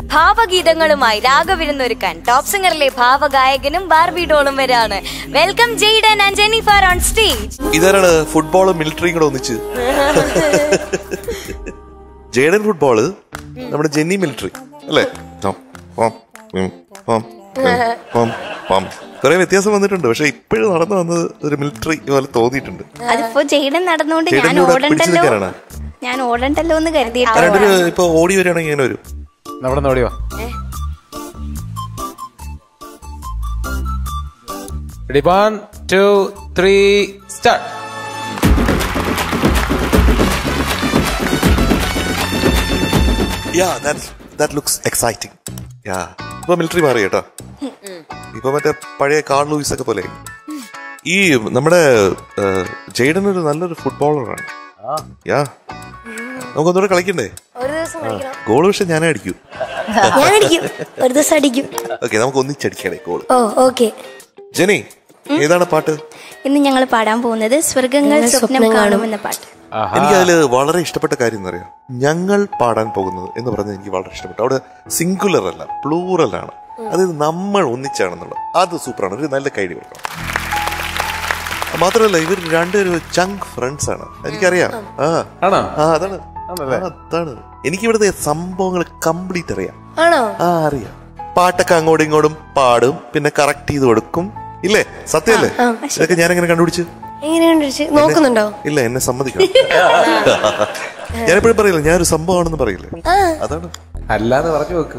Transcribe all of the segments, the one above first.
ഭാവഗീതങ്ങളുമായി രാഗവിരുന്നൊരുക്കാൻ top സിംഗറിലെ ഭാവഗായകനും Barbie ഡോളും വരാണ് welcome Jayden and Jennifer on stage ഇതാരാണ് ഫുട്ബോളും മിലിറ്ററിയും കൂടെ ഒന്നിച്ച് ജേഡൻ ഫുട്ബോള് നമ്മുടെ ജെന്നി മിലിറ്ററി അല്ലേ പം, പം, ഉം, പം, ഉം, പം, പം. കുറെ വ്യത്യാസം വന്നിട്ടുണ്ട് പക്ഷെ ഇപ്പോഴും നടന്നു വന്നത് ഒരു മിലിറ്ററി പോലെ തോന്നിയിട്ടുണ്ട് അതിപ്പോ ജെയ്ഡൻ നടന്നുകൊണ്ട് ഞാൻ ജെയ്ഡന്റെ കൂടെ പിടിച്ചു ഓടണ്ടല്ലോ നിൽക്കാനാണ് ഞാൻ ഓടണ്ടല്ലോ എന്ന് കരുതിയിട്ട് രണ്ടൊരു ഇപ്പൊ ഓടി വരികയാണെങ്കിൽ ഇങ്ങനെ വരും നമ്മുടെ നോടിയോ ready one two three start ya that looks exciting ya ഇപ്പൊ മിലിറ്ററി മാറി കേട്ടോ ഇപ്പൊ മറ്റേ പഴയ കാർ ലൂയിസ് ഒക്കെ പോലെ ഈ നമ്മുടെ ജെയ്ഡൻ ഒരു നല്ലൊരു ഫുട്ബോളറാണ് യാ നമുക്കൊന്നുകൂടെ കളിക്കണ്ടേ ഒരു ദിവസം ഗോൾ പക്ഷെ ഞാനേ അടിക്കൂ ഞാൻ അടിക്കും ഒരു ദിവസം അടിക്കും ഓക്കെ നമുക്ക് ഒന്നിച്ചടിക്കണേ ഗോൾ ഓ ഓക്കെ ജെനി ഏതാണ് പാട്ട് ഇന്ന് ഞങ്ങൾ പാടാൻ പോകുന്നത് സ്വർഗങ്ങൾ സ്വപ്നം കാണും എന്ന പാട്ട് എനിക്ക് അതിൽ വളരെ ഇഷ്ടപ്പെട്ട കാര്യം എന്ന് അറിയാം ഞങ്ങൾ പാടാൻ പോകുന്നത് എന്ന് പറഞ്ഞത് എനിക്ക് വളരെ ഇഷ്ടപ്പെട്ടു അവിടെ സിംഗുലർ അല്ല പ്ലൂറൽ ആണ് അതായത് നമ്മൾ ഒന്നിച്ചാണെന്നുള്ളത് അത് സൂപ്പറാണ് ഒരു നല്ല കൈഡി കൊടുക്കണം മാത്രമല്ല ഇവർ രണ്ടുപേരും ചങ്ക് ഫ്രണ്ട്സ് ആണ് എനിക്കറിയാം ആ ആണോ ആ അതാണ് ആ, അതാണ് എനിക്ക് ഇവിടുത്തെ സംഭവങ്ങൾ കംപ്ലീറ്റ് അറിയാം ആണോ ആ അറിയാം പാട്ടൊക്കെ അങ്ങോട്ടും ഇങ്ങോട്ടും പാടും പിന്നെ കറക്റ്റ് ചെയ്ത് കൊടുക്കും ഇല്ലേ സത്യമല്ലേ ഇതൊക്കെ ഞാൻ എങ്ങനെ കണ്ടുപിടിച്ചു എങ്ങനെയുണ്ട് ചേച്ചി? നോക്കുന്നുണ്ടോ ഇല്ല എന്നെ സമ്മതിക്കണം ഞാനെപ്പോഴും പറയില്ല ഞാനൊരു സംഭവമാണെന്ന് പറയില്ലേ അതാണ് അല്ലാന്ന് പറഞ്ഞു വെക്കും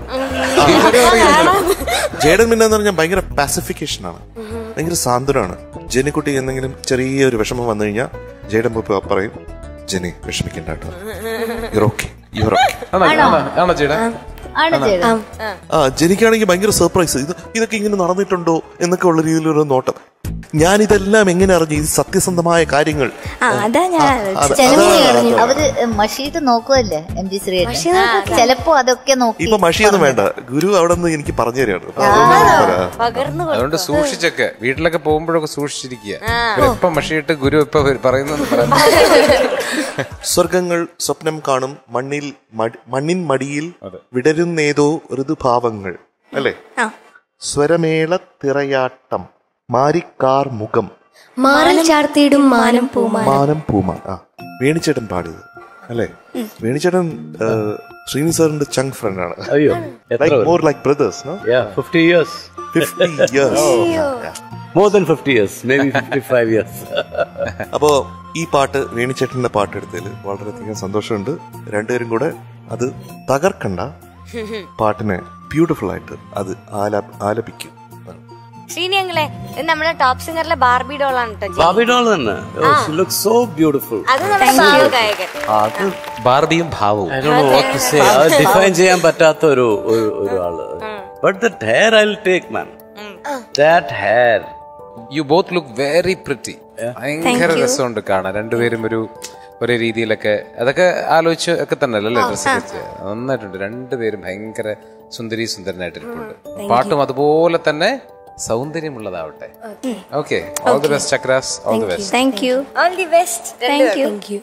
ജേഡൻ മിന്ന എന്ന് പറഞ്ഞാൽ ഭയങ്കര പാസിഫിക്കേഷൻ ആണ് ഭയങ്കര സാന്ത്വനാണ് ജെനിക്കുട്ടി എന്തെങ്കിലും ചെറിയൊരു വിഷമം വന്നു കഴിഞ്ഞാൽ ജേഡൻ പോയി പറയും ജെനി വിഷമിക്കണ്ട കേട്ടോ യുവർ ഓക്കെ യുവർ ഓക്കെ ആണോ ആണോ ആണോ ചേട്ടാ ആണ് ചെയ്തത് ആ ജനിക്കാണെങ്കിൽ ഭയങ്കര സർപ്രൈസ് ഇത് ഇതൊക്കെ ഇങ്ങനെ നടന്നിട്ടുണ്ടോ എന്നൊക്കെ ഉള്ള രീതിയിലൊരു നോട്ടം ഞാൻ ഇതെല്ലാം എങ്ങനെ അറിഞ്ഞു ഇത് സത്യസന്ധമായ കാര്യങ്ങൾ ആ അതാ ഞാൻ അത് ചിലപ്പോ അതാണ് അവര് മഷീട്ട് നോക്കുവല്ലേ എം ജി ശ്രീയേട്ടൻ ചിലപ്പോ അതൊക്കെ നോക്കി ഇപ്പൊ മഷിയൊന്നും വേണ്ട ഗുരു അവിടെ നിന്ന് എനിക്ക് പറഞ്ഞു തരാണ് അപ്പൊ അതുകൊണ്ട് പറ. പകർന്നു കൊടുക്കും. അതുകൊണ്ട് സൂക്ഷിച്ചൊക്കെ വീട്ടിലൊക്കെ പോകുമ്പോഴൊക്കെ സൂക്ഷിച്ചിരിക്കുക ഇപ്പൊ മഷിയിട്ട് ഗുരു ഇപ്പൊ പറയുന്നു സ്വർഗങ്ങൾ സ്വപ്നം കാണും മണ്ണിൽ മടി- മണ്ണിൻ മടിയിൽ വിടരുന്നേതോ ഋതുഭാവങ്ങൾ അല്ലേ ആ. സ്വരമേള തിറയാട്ടം മാരിക്കാർ മുഖം മാറൽ ചാർത്തിയിടും മാനം പൂമാ മാനം പൂമാൻ ആ വേണിച്ചേട്ടൻ പാടിയത് അല്ലേ വേണിച്ചേട്ടൻ ശ്രീനി സാറിന്റെ ചങ്ക് ഫ്രണ്ട് ആണ് അയ്യോ എത്ര more like brothers fifty years fifty years more than fifty years may be fifty five years അപ്പോ ഈ പാട്ട് വേണിച്ചേട്ടന്റെ പാട്ട് എടുത്തതിൽ വളരെയധികം സന്തോഷമുണ്ട് രണ്ടുപേരും കൂടെ അത് തകർക്കണ്ട പാട്ടിനെ ബ്യൂട്ടിഫുൾ ആയിട്ട് അത് ആലാ- ആലപിക്കും ശ്രീനിയങ്ങളെ ഇത് നമ്മുടെ ടോപ്പ് സിംഗറിലെ ബാർബി ഡോളാണ് കേട്ടോ ജെനി. ബാബി ഡോൾ തന്നെ ലുക്ക് സോ ബ്യൂട്ടിഫുൾ അത് നമ്മുടെ ഭാവഗായകൻ അത് ബാർബിയും ഭാവവും I don't know what to say. അത് ഡിഫൈൻ ചെയ്യാൻ പറ്റാത്ത ഒരു ഒരു ഒരു ആള് but that hair I take man that hair you both look very pretty ഭയങ്കര രസമുണ്ട് കാണാൻ രണ്ടുപേരും ഒരു ഒരേ രീതിയിലൊക്കെ അതൊക്കെ ആലോചിച്ച് ഒക്കെ തന്നെ അല്ലേ ഡ്രസ് ഒക്കെ നന്നായിട്ടുണ്ട് രണ്ടുപേരും ഭയങ്കര സുന്ദരി സുന്ദരനായിട്ട് ഇരിപ്പുണ്ട് പാട്ടും അതുപോലെ തന്നെ സൗന്ദര്യമുള്ളതാവട്ടെ ഓക്കെ ഓൾ ദി ബെസ്റ്റ് ചക്രാസ് all the best thank you all the best thank you thank you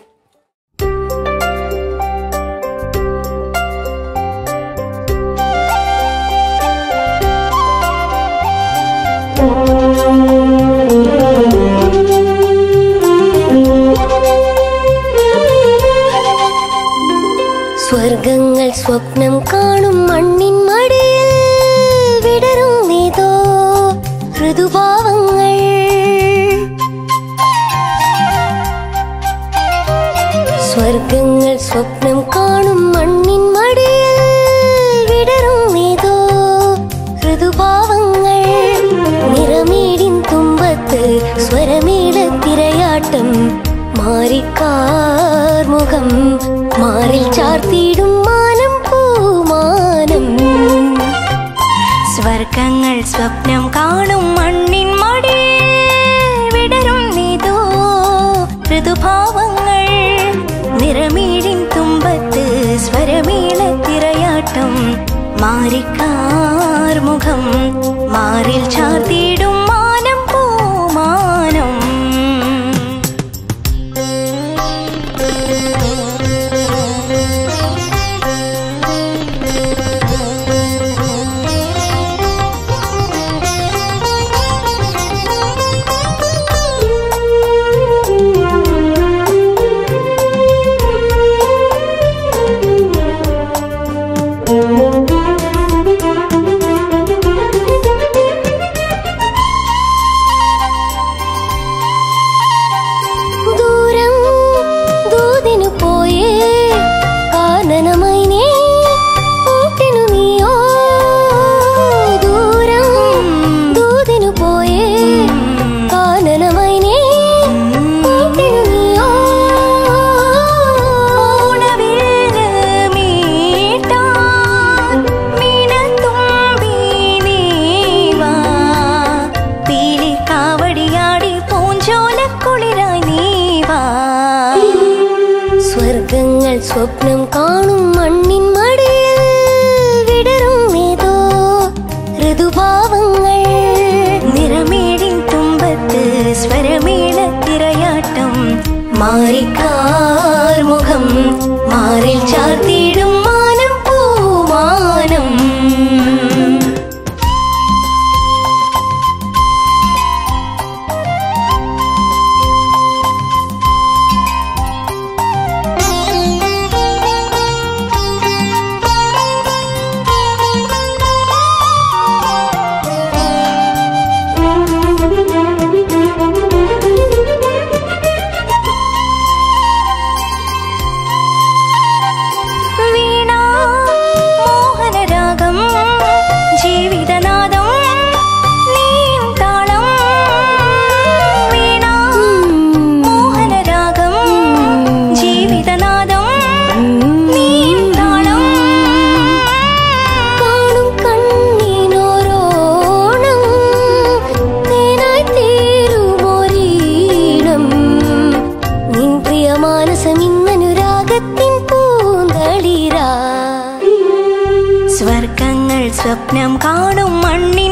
സ്വർഗങ്ങൾ സ്വപ്നം കാണും മണ്ണിൻ മടിയിൽ വിടരും നീതോ ഋതുഭാവങ്ങൾ സ്വർഗങ്ങൾ സ്വപ്നം കാണും മണ്ണിൻ മടിയിൽ വിടരും നീതോ ഋതുഭാവങ്ങൾ നിറമീടിൻ തുമ്പത്ത് സ്വരമേള തിരയാട്ടം മാറിക്കാർ മുഖം മാറിൽ ചാർത്തിയിടും മാനം പൂമാനം സ്വർഗങ്ങൾ സ്വപ്നം കാണും മണ്ണിൻ മടിയിൽ വിടരും നീതോ ഋതുഭാവങ്ങൾ നിറമീടിൻ തുമ്പത്ത് സ്വരമേള തിരയാട്ടം മാറിക്കാർ മുഖം മാറിൽ ചാർത്തിയിടും മാനം പൂമാനം ഭാവങ്ങൾ നിറമേടിൻ തുമ്പത്ത് സ്വരമേളത്തിരയാട്ടം മാറിക്കാർ മുഖം മാറിൽ ചാർത്തിയിടും മാനം പൂമാനം വീണ മോഹനരാഗം ജീവിതനാദം നീം താളം വീണ മോഹനരാഗം ജീവിതനാദം നീം താളം കാണും കണ്ണീനോരോണം തേനായി തീരുമൊരീണം നിൻ പ്രിയ മാനസം ഇന്നനുരാഗത്തിൻ പൂന്തളിരാ സ്വർഗങ്ങൾ സ്വപ്നം കാണും മണ്ണി